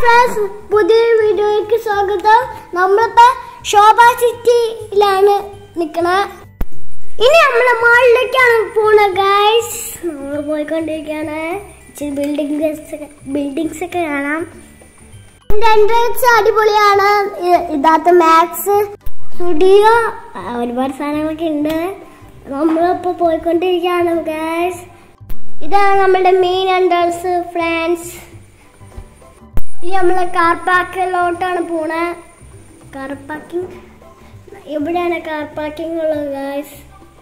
friends പുതിയൊരു വീഡിയോയ്ക്ക് സ്വാഗതം നമ്മളിപ്പോ ശോഭ സിറ്റിയിലാണ് നിക്കണ ഇനി നമ്മള് മാളിലേക്കാണ് പോണ ഗൈസ് നമ്മൾ പോയിക്കൊണ്ടിരിക്കുകയാണ് ഇച്ചിരി ബിൽഡിംഗ്സ് ബിൽഡിങ്സ് ഒക്കെ കാണാം ഇതിന്റെ എൻട്രൻസ് അടിപൊളിയാണ് ഇ- ഇതാത്ത മാക്സ് സ്റ്റുഡിയോ ഒരുപാട് സാധനങ്ങളൊക്കെ ഉണ്ട് നമ്മളിപ്പോ പോയിക്കൊണ്ടിരിക്കുകയാണ് ഗൈസ് ഇതാണ് നമ്മുടെ മെയിൻ എൻട്രൻസ് ഫ്രണ്ട്സ് ഇനി നമ്മള് കാർ പാർക്കിലോട്ടാണ് പോണേ കാർ പാർക്കിംഗ് എവിടെയാണ് കാർ പാർക്കിംഗ് ഉള്ളത് ഗായ്സ്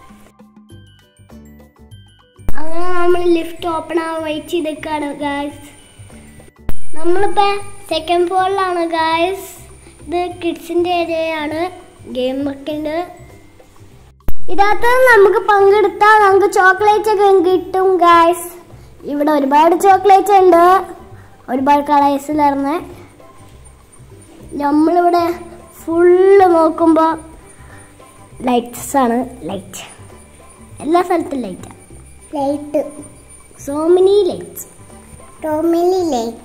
അങ്ങനെ നമ്മൾ ലിഫ്റ്റ് ഓപ്പൺ ആവാൻ വെയിറ്റ് ചെയ്തിരിക്കാണ് ഗായ്സ് നമ്മളിപ്പോ സെക്കൻഡ് ഫ്ലോറിലാണ് ഗായ്സ് ഇത് കിഡ്സിന്റെ ഏരിയയാണ് ഗെയിം ഒക്കെ ഉണ്ട് ഇതിനകത്ത് നമുക്ക് പങ്കെടുത്താൽ നമുക്ക് ചോക്ലേറ്റ് ഒക്കെ കിട്ടും ഗായ്സ് ഇവിടെ ഒരുപാട് ചോക്ലേറ്റ് ഉണ്ട് ഒരുപാട് കളേഴ്സിലിറന്ന് നമ്മളിവിടെ ഫുള്ള് നോക്കുമ്പോൾ ലൈറ്റ്സ് ആണ് ലൈറ്റ് എല്ലാ സ്ഥലത്തും ലൈറ്റാണ് light so many lights so many light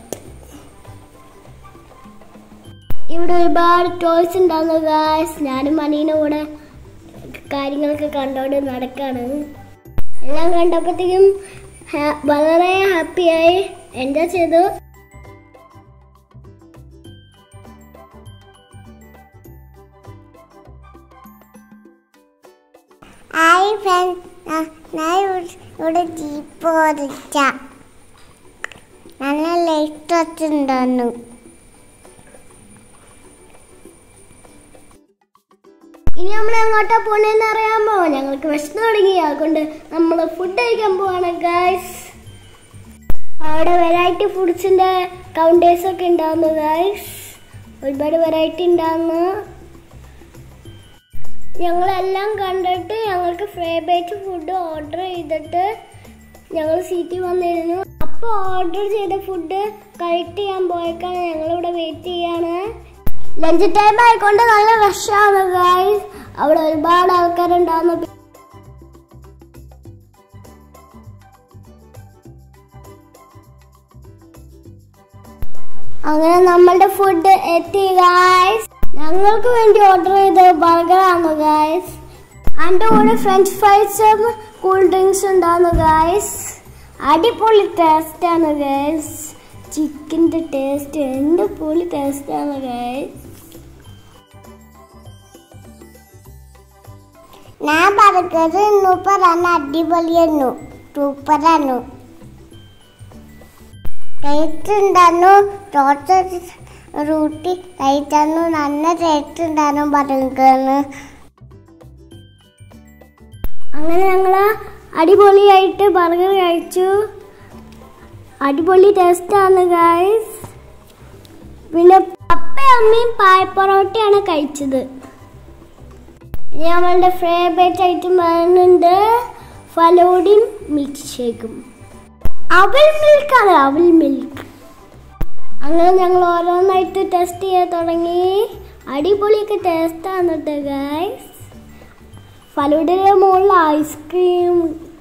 ഇവിടെ ഒരുപാട് ടോയ്സ് ഉണ്ടാകുന്നു ഗായ്സ് ഞാനും മനീനും കൂടെ കാര്യങ്ങളൊക്കെ കണ്ടോണ്ട് നടക്കാണ് എല്ലാം കണ്ടപ്പോഴത്തേക്കും ഹാ- വളരെ ഹാപ്പിയായി എൻജോയ് ചെയ്തു ഹായ് ഫ്രണ്ട് ഞാൻ ഇവിടെ ജീപ്പ് ഓടിച്ച നല്ല ലൈറ്റ് വെച്ചിട്ടുണ്ടായിരുന്നു ഇനി നമ്മൾ എങ്ങോട്ടാ പോണേന്ന് അറിയാമോ ഞങ്ങൾക്ക് വിശന്ന് തുടങ്ങി അതുകൊണ്ട് നമ്മൾ ഫുഡ് കഴിക്കാൻ പോവാണ് ഗൈസ് അവിടെ വെറൈറ്റി ഫുഡ്സിന്റെ കൗണ്ടേഴ്സ് ഒക്കെ ഉണ്ടാവുന്നു ഗൈസ് ഒരുപാട് വെറൈറ്റി ഉണ്ടാവുന്നു ഞങ്ങളെല്ലാം കണ്ടിട്ട് ഞങ്ങൾക്ക് ഫേവറേറ്റ് ഫുഡ് ഓർഡർ ചെയ്തിട്ട് ഞങ്ങൾ സീറ്റിൽ വന്നിരുന്നു അപ്പോൾ ഓർഡർ ചെയ്ത ഫുഡ് കളക്ട് ചെയ്യാൻ പോയേക്കാണ് ഞങ്ങളിവിടെ വെയിറ്റ് ചെയ്യാണ് ലഞ്ച് ടൈം ആയിക്കൊണ്ട് നല്ല റഷാണ് ഗായ്സ് അവിടെ ഒരുപാട് ആൾക്കാരുണ്ടാവുന്നു അങ്ങനെ നമ്മളുടെ ഫുഡ് എത്തി ഗായ്സ് ഞങ്ങൾക്ക് വേണ്ടി ഓർഡർ ചെയ്ത ബർഗർ ആണ് ഗായ്സ് അതിൻ്റെ കൂടെ ഫ്രഞ്ച് ഫ്രൈസും കൂൾ ഡ്രിങ്ക്സ് ഉണ്ടാവുന്നു ഗായ്സ് അടിപൊളി ടേസ്റ്റ് ആണ് ഗായ്സ് ചിക്കൻ്റെ ടേസ്റ്റ് എന്ത് പൊളി ടേസ്റ്റ് ആണ് ഗായ്സ് ഞാൻ പറഞ്ഞത് സൂപ്പറാണ് അടിപൊളിയായിരുന്നു സൂപ്പറായിരുന്നു ടേസ്റ്റ് ഉണ്ടായിരുന്നു ടോട്ടൽ റൂട്ടി കഴിച്ചായിരുന്നു നല്ല ടേസ്റ്റ് ഉണ്ടായിരുന്നു പറഞ്ഞിരിക്കുന്നു അങ്ങനെ ഞങ്ങൾ അടിപൊളിയായിട്ട് ബർഗർ കഴിച്ചു അടിപൊളി ടേസ്റ്റാണ് ഗായ്സ് പിന്നെ പപ്പയും അമ്മയും പായപ്പൊറോട്ടയാണ് കഴിച്ചത് ഇനി നമ്മളുടെ ഫേവറേറ്റ് ഐറ്റം വരുന്നുണ്ട് ഫലോഡിയും മിൽക്ക് ഷേക്കും അവൽ മിൽക്കാണ് അവൽ മിൽക്ക് അങ്ങനെ ഞങ്ങൾ ഓരോന്നായിട്ട് ടെസ്റ്റ് ചെയ്യാൻ തുടങ്ങി അടിപൊളിയൊക്കെ ടേസ്റ്റാണ് കേട്ടോ ഗായ്സ് ഫലൂഡയുടെ മുകളിൽ ഐസ്ക്രീം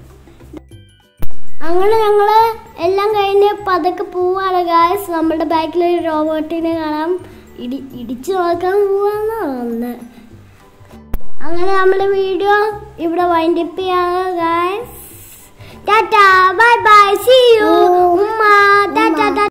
അങ്ങനെ ഞങ്ങള് എല്ലാം കഴിഞ്ഞ് പതുക്കെ പോവാണ് ഗായ്സ് നമ്മുടെ ബാക്കിൽ ഒരു റോബോട്ടിനെ കാണാം ഇടി ഇടിച്ചു നോക്കാൻ പോവാന്ന് തോന്നുന്നത് അങ്ങനെ നമ്മുടെ വീഡിയോ ഇവിടെ വൈൻഡപ്പ് ചെയ്യാണ് guys tata bye bye see you ഉമ്മ ടാറ്റാ